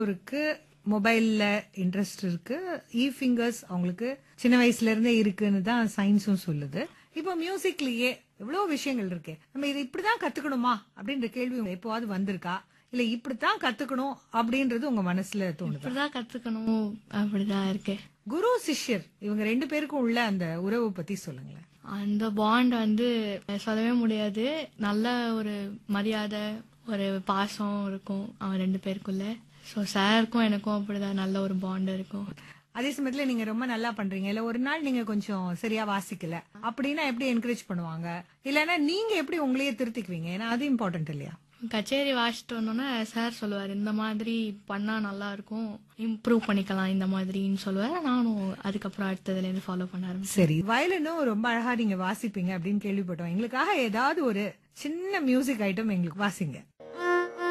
இருக்கு மொபைல்ல இன்ட்ரெஸ்ட் இருக்கு இ ஃபிங்கர்ஸ் அவங்களுக்கு சின்ன வயசுல இருந்தே இருக்குன்னு தான் சயின்ஸும் சொல்லுது இப்போ மியூசிக்லயே எவ்வளவு விஷயங்கள் இருக்கு நம்ம இதை இப்படிதான் கத்துக்கணுமா அப்படின்ற கேள்வி உங்களுக்கு எப்போவாது வந்திருக்கா இல்ல இப்படித்தான் கத்துக்கணும் அப்படின்றது உங்க மனசுல தோணுதா இப்படிதான் கத்துக்கணும் அப்படிதான் இருக்கு குரு சிஷ்யர் இவங்க ரெண்டு பேருக்கும் உள்ள அந்த உறவு பத்தி சொல்லுங்களேன் அந்த பாண்ட் வந்து சொல்லவே முடியாது நல்ல ஒரு மரியாதை ஒரு பாசம் இருக்கும் அவன் ரெண்டு பேருக்குள்ள ஸோ சாருக்கும் எனக்கும் அப்படிதான் நல்ல ஒரு பாண்ட் இருக்கும் அதே சமயத்துல நீங்க ரொம்ப நல்லா பண்றீங்க இல்ல ஒரு நாள் நீங்க கொஞ்சம் சரியா வாசிக்கல அப்படின்னா எப்படி என்கரேஜ் பண்ணுவாங்க இல்லைன்னா நீங்க எப்படி உங்களையே திருத்திக்குவீங்க ஏன்னா அது இம்பார்ட்டன்ட் இல்லையா கச்சேரி வாசிட்டு வந்தோன்னே சார் சொல்லுவார் இந்த மாதிரி பண்ணா நல்லா இருக்கும் இம்ப்ரூவ் பண்ணிக்கலாம் இந்த மாதிரின்னு சொல்லுவார் நானும் அதுக்கப்புறம் அடுத்ததுல இருந்து ஃபாலோ பண்ண ஆரம்பிச்சேன் சரி வயலினும் ரொம்ப அழகா நீங்க வாசிப்பீங்க அப்படின்னு கேள்விப்பட்டோம் எங்களுக்காக ஏதாவது ஒரு சின்ன மியூசிக் ஐட்டம் எங்களுக்கு வாசிங்க